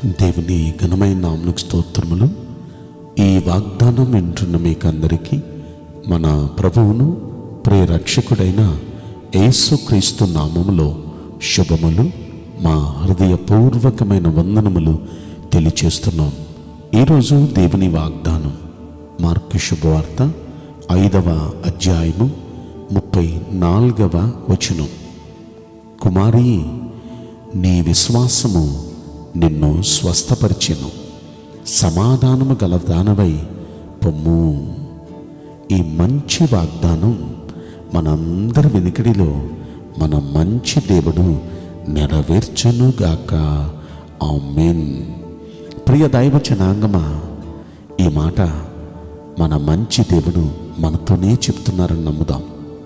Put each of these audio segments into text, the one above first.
దేవుని ఘనమైన నామకు స్తోత్రములు ఈ వాగ్దానం వింటున్న మీకందరికీ మన ప్రభువును ప్రియరక్షకుడైన యేసుక్రీస్తు నామములో శుభములు మా హృదయపూర్వకమైన వందనములు తెలియచేస్తున్నాం ఈరోజు దేవుని వాగ్దానం మార్కు శుభవార్త ఐదవ అధ్యాయము ముప్పై నాలుగవ వచనం కుమారి నీ విశ్వాసము నిన్ను స్వస్థపరిచెను సమాధానము గల దానవై పొమ్ము ఈ మంచి వాగ్దానం మనందరి వెనుకడిలో మన మంచి దేవుడు నెరవేర్చునుగాక ఆమెన్ ప్రియ దైవ జనాంగమా ఈ మాట మన మంచి దేవుడు మనతోనే చెప్తున్నారని నమ్ముదాం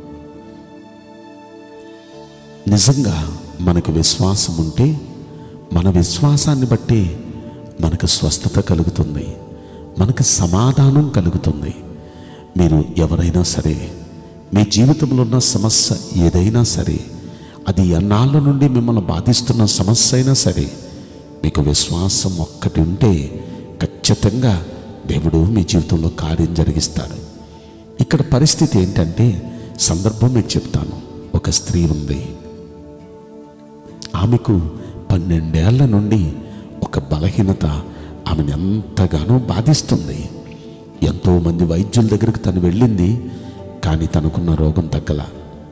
నిజంగా మనకు విశ్వాసం ఉంటే మన విశ్వాసాన్ని బట్టి మనకు స్వస్థత కలుగుతుంది మనకు సమాధానం కలుగుతుంది మీరు ఎవరైనా సరే మీ జీవితంలో ఉన్న సమస్య ఏదైనా సరే అది ఎన్నాళ్ళ నుండి మిమ్మల్ని బాధిస్తున్న సమస్య అయినా సరే మీకు విశ్వాసం ఒక్కటి ఉంటే ఖచ్చితంగా దేవుడు మీ జీవితంలో కార్యం జరిగిస్తాడు ఇక్కడ పరిస్థితి ఏంటంటే సందర్భం మీకు చెప్తాను ఒక స్త్రీ ఉంది ఆమెకు పన్నెండేళ్ల నుండి ఒక బలహీనత ఆమెను ఎంతగానో బాధిస్తుంది ఎంతోమంది వైద్యుల దగ్గరికి తను వెళ్ళింది కానీ తనకున్న రోగం తగ్గల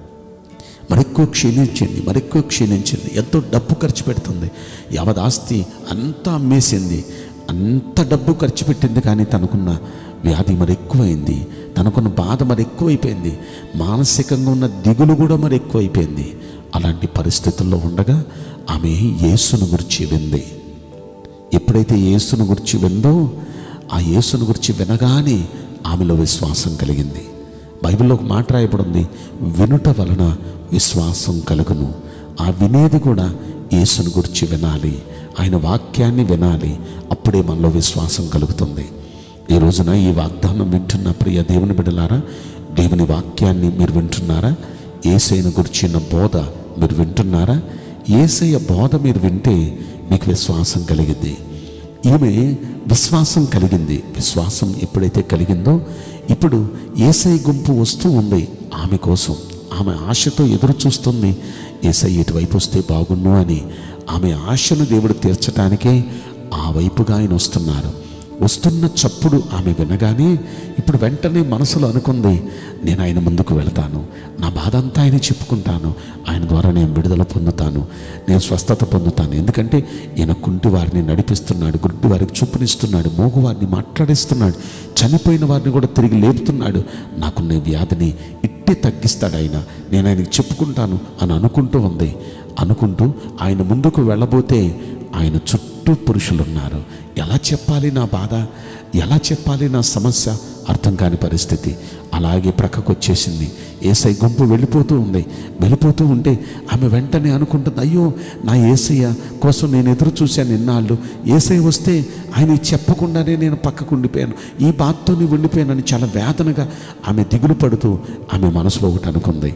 మరెక్కువ క్షీణించింది మరెక్కువ క్షీణించింది ఎంతో డబ్బు ఖర్చు పెడుతుంది యావత్ ఆస్తి అంతా అమ్మేసింది అంత డబ్బు ఖర్చు పెట్టింది కానీ తనకున్న వ్యాధి మరి ఎక్కువైంది తనకున్న బాధ మరి ఎక్కువైపోయింది మానసికంగా ఉన్న దిగులు కూడా మరి ఎక్కువైపోయింది అలాంటి పరిస్థితుల్లో ఉండగా ఆమె యేసును గురించి వింది ఎప్పుడైతే యేసును గురించి విందో ఆ యేసును గురించి వినగానే ఆమెలో విశ్వాసం కలిగింది బైబిల్లో ఒక మాట రాయబడింది వినుట వలన విశ్వాసం కలుగును ఆ వినేది కూడా యేసును గురించి వినాలి ఆయన వాక్యాన్ని వినాలి అప్పుడే మనలో విశ్వాసం కలుగుతుంది ఈ రోజున ఈ వాగ్దానం వింటున్న ప్రియ దేవుని బిడ్డలారా దేవుని వాక్యాన్ని మీరు వింటున్నారా ఏసైను గురించిన బోధ మీరు వింటున్నారా ఏసయ్య బోధ మీరు వింటే మీకు విశ్వాసం కలిగింది ఈమె విశ్వాసం కలిగింది విశ్వాసం ఎప్పుడైతే కలిగిందో ఇప్పుడు ఏసై గుంపు వస్తూ ఉంది ఆమె కోసం ఆమె ఆశతో ఎదురు చూస్తుంది ఏసై ఇటువైపు వస్తే బాగున్ను అని ఆమె ఆశను దేవుడు తీర్చడానికే ఆ వైపుగా ఆయన వస్తున్నారు వస్తున్న చప్పుడు ఆమె వినగానే ఇప్పుడు వెంటనే మనసులో అనుకుంది నేను ఆయన ముందుకు వెళతాను నా బాధ అంతా ఆయన చెప్పుకుంటాను ఆయన ద్వారా నేను విడుదల పొందుతాను నేను స్వస్థత పొందుతాను ఎందుకంటే ఈయన కుంటి వారిని నడిపిస్తున్నాడు గుడ్డి వారికి చూపునిస్తున్నాడు మోగు వారిని మాట్లాడిస్తున్నాడు చనిపోయిన వారిని కూడా తిరిగి లేపుతున్నాడు నాకున్న వ్యాధిని ఇట్టే తగ్గిస్తాడు ఆయన నేను ఆయనకి చెప్పుకుంటాను అని అనుకుంటూ ఉంది అనుకుంటూ ఆయన ముందుకు వెళ్ళబోతే ఆయన చుట్టూ పురుషులు ఉన్నారు ఎలా చెప్పాలి నా బాధ ఎలా చెప్పాలి నా సమస్య అర్థం కాని పరిస్థితి అలాగే ప్రక్కకు వచ్చేసింది ఏసై గుంపు వెళ్ళిపోతూ ఉంది వెళ్ళిపోతూ ఉంటే ఆమె వెంటనే అనుకుంటుంది అయ్యో నా ఏసయ్య కోసం నేను ఎదురు చూశాను ఇన్నాళ్ళు ఏసై వస్తే ఆయన చెప్పకుండానే నేను పక్కకు ఉండిపోయాను ఈ బాధతోనే ఉండిపోయానని చాలా వేదనగా ఆమె దిగులు పడుతూ ఆమె మనసులో ఒకటి అనుకుంది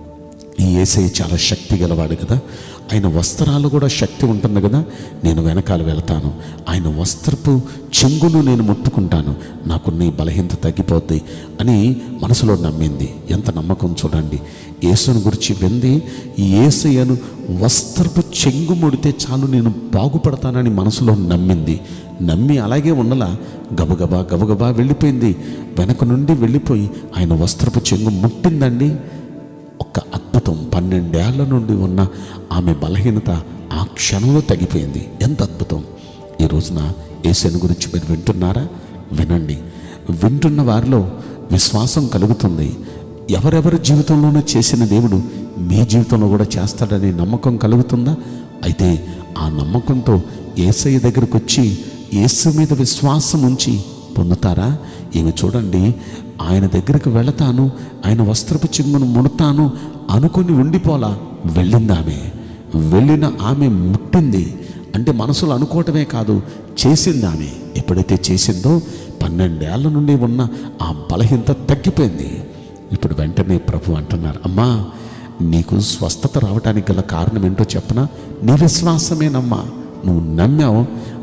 ఈ ఏసై చాలా శక్తి గలవాడు కదా ఆయన వస్త్రాలు కూడా శక్తి ఉంటుంది కదా నేను వెనకాల వెళతాను ఆయన వస్త్రపు చెంగును నేను ముట్టుకుంటాను నాకున్న ఈ బలహీనత తగ్గిపోద్ది అని మనసులో నమ్మింది ఎంత నమ్మకం చూడండి యేసును గురించి వింది ఈ ఏసయ్యను వస్త్రపు చెంగు ముడితే చాలు నేను బాగుపడతానని మనసులో నమ్మింది నమ్మి అలాగే ఉండలా గబగబా గబగబా వెళ్ళిపోయింది వెనక నుండి వెళ్ళిపోయి ఆయన వస్త్రపు చెంగు ముట్టిందండి ఒక్క అద్భుతం పన్నెండేళ్ల నుండి ఉన్న ఆమె బలహీనత ఆ క్షణంలో తగ్గిపోయింది ఎంత అద్భుతం ఈ రోజున ఏసైన గురించి మీరు వింటున్నారా వినండి వింటున్న వారిలో విశ్వాసం కలుగుతుంది ఎవరెవరి జీవితంలోనూ చేసిన దేవుడు మీ జీవితంలో కూడా చేస్తాడనే నమ్మకం కలుగుతుందా అయితే ఆ నమ్మకంతో ఏసయ్య దగ్గరకు వచ్చి యేసు మీద విశ్వాసం ఉంచి పొందుతారా ఈమె చూడండి ఆయన దగ్గరికి వెళతాను ఆయన వస్త్రపు చెంగును ముడతాను అనుకుని ఉండిపోలా వెళ్ళింది ఆమె వెళ్ళిన ఆమె ముట్టింది అంటే మనసులో అనుకోవటమే కాదు చేసింది ఆమె ఎప్పుడైతే చేసిందో పన్నెండేళ్ల నుండి ఉన్న ఆ బలహీనత తగ్గిపోయింది ఇప్పుడు వెంటనే ప్రభు అంటున్నారు అమ్మా నీకు స్వస్థత రావడానికి గల కారణం ఏంటో చెప్పనా నీ విశ్వాసమేనమ్మా నువ్వు నమ్మావు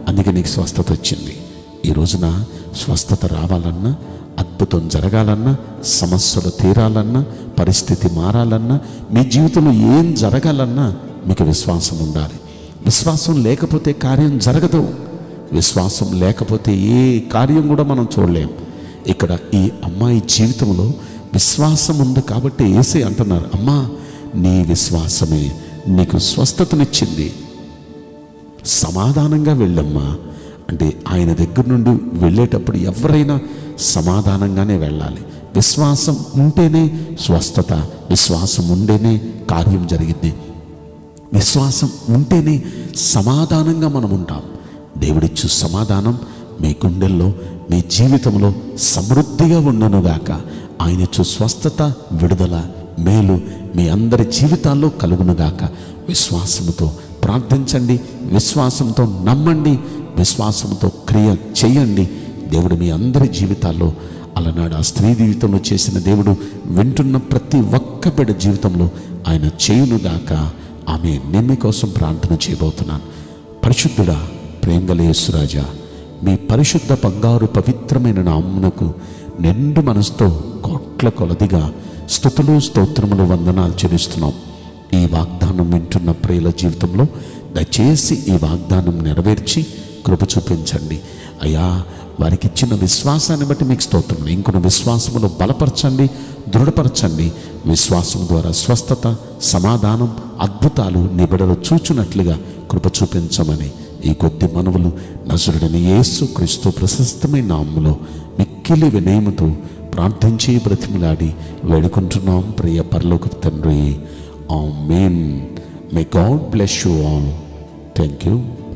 అందుకే నీకు స్వస్థత వచ్చింది ఈ రోజున స్వస్థత రావాలన్నా అద్భుతం జరగాలన్నా సమస్యలు తీరాలన్నా పరిస్థితి మారాలన్నా మీ జీవితంలో ఏం జరగాలన్నా మీకు విశ్వాసం ఉండాలి విశ్వాసం లేకపోతే కార్యం జరగదు విశ్వాసం లేకపోతే ఏ కార్యం కూడా మనం చూడలేం ఇక్కడ ఈ అమ్మాయి జీవితంలో విశ్వాసం ఉంది కాబట్టి ఏసే అంటున్నారు అమ్మా నీ విశ్వాసమే నీకు స్వస్థతనిచ్చింది సమాధానంగా వెళ్ళమ్మా అంటే ఆయన దగ్గర నుండి వెళ్ళేటప్పుడు ఎవరైనా సమాధానంగానే వెళ్ళాలి విశ్వాసం ఉంటేనే స్వస్థత విశ్వాసం ఉంటేనే కార్యం జరిగింది విశ్వాసం ఉంటేనే సమాధానంగా మనం ఉంటాం దేవుడిచ్చు సమాధానం మీ గుండెల్లో మీ జీవితంలో సమృద్ధిగా ఉండనుగాక ఆయన ఇచ్చు స్వస్థత విడుదల మేలు మీ అందరి జీవితాల్లో కలుగునుగాక విశ్వాసముతో ప్రార్థించండి విశ్వాసంతో నమ్మండి విశ్వాసంతో క్రియ చేయండి దేవుడు మీ అందరి జీవితాల్లో అలనాడు ఆ స్త్రీ జీవితంలో చేసిన దేవుడు వింటున్న ప్రతి ఒక్క బిడ్డ జీవితంలో ఆయన చేయునుగాక ఆమె నేను కోసం ప్రార్థన చేయబోతున్నాను పరిశుద్ధుడా ప్రేమగల యేసురాజా మీ పరిశుద్ధ బంగారు పవిత్రమైన నామ్మునకు నిండు మనసుతో కోట్ల కొలదిగా స్థుతులు స్తోత్రములు వందనాలు చెల్లిస్తున్నాం ఈ వాగ్దానం వింటున్న ప్రియుల జీవితంలో దయచేసి ఈ వాగ్దానం నెరవేర్చి కృప చూపించండి అయ్యా వారికి ఇచ్చిన విశ్వాసాన్ని బట్టి మీకు స్తోత్రం ఇంకొన విశ్వాసమును బలపరచండి దృఢపరచండి విశ్వాసం ద్వారా స్వస్థత సమాధానం అద్భుతాలు నిబిడలు చూచునట్లుగా కృప చూపించమని ఈ కొద్ది మనవులు నసురుడని యేసు క్రీస్తు ప్రశస్తమైన నామములో మిక్కిలి వినయముతో ప్రార్థించి బ్రతిమలాడి వేడుకుంటున్నాం ప్రియ పరలోక తండ్రి amen may God bless you all thank you